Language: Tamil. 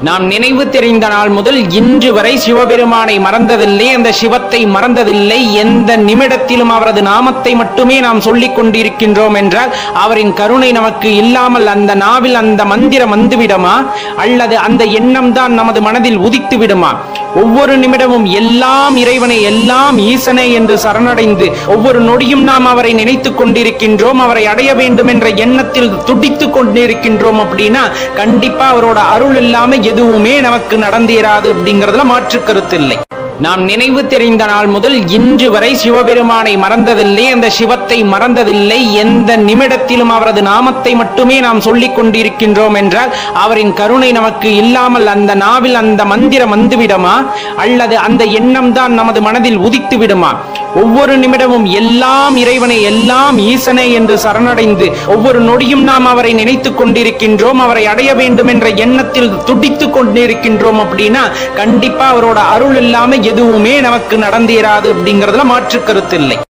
நாம் நினைவு தெரிந்த நாள் முதல் இன்று வரை சிவபெருமானை மறந்ததில்லை அந்த சிவத்தை மறந்ததில்லை எந்த நிமிடத்திலும் அவரது நாமத்தை மட்டுமே நாம் சொல்லிக் கொண்டிருக்கின்றோம் என்றால் அவரின் கருணை நமக்கு இல்லாமல் அந்த நாவில் அந்த மந்திரம் வந்துவிடுமா அல்லது அந்த எண்ணம் தான் நமது மனதில் உதித்து விடுமா ஒவ்வொரு நிமிடமும் எல்லாம் இறைவனை எல்லாம் ஈசனை என்று சரணடைந்து ஒவ்வொரு நொடியும் நாம் அவரை நினைத்துக் கொண்டிருக்கின்றோம் அவரை அடைய வேண்டும் என்ற எண்ணத்தில் துடித்துக் கொண்டிருக்கின்றோம் அப்படின்னா கண்டிப்பா அவரோட அருள் இல்லாம எதுவுமே நமக்கு நடந்தேறாது அப்படிங்கறதுல மாற்று கருத்து இல்லை நாம் நினைவு தெரிந்த நாள் முதல் இன்று வரை சிவபெருமானை மறந்ததில்லை அந்த சிவத்தை மறந்ததில்லை எந்த நிமிடத்திலும் அவரது நாமத்தை மட்டுமே நாம் சொல்லிக் கொண்டிருக்கின்றோம் என்றால் அவரின் கருணை நமக்கு இல்லாமல் அந்த நாவில் அந்த மந்திரம் வந்துவிடுமா அல்லது அந்த எண்ணம் தான் நமது மனதில் உதித்து விடுமா ஒவ்வொரு நிமிடமும் எல்லாம் இறைவனை எல்லாம் ஈசனை என்று சரணடைந்து ஒவ்வொரு நொடியும் நாம் அவரை நினைத்துக் கொண்டிருக்கின்றோம் அவரை அடைய வேண்டும் என்ற எண்ணத்தில் துடித்துக் கொண்டிருக்கின்றோம் அப்படின்னா கண்டிப்பா அவரோட அருள் இல்லாம எதுவுமே நமக்கு நடந்தேறாது அப்படிங்கறதுல மாற்று கருத்து இல்லை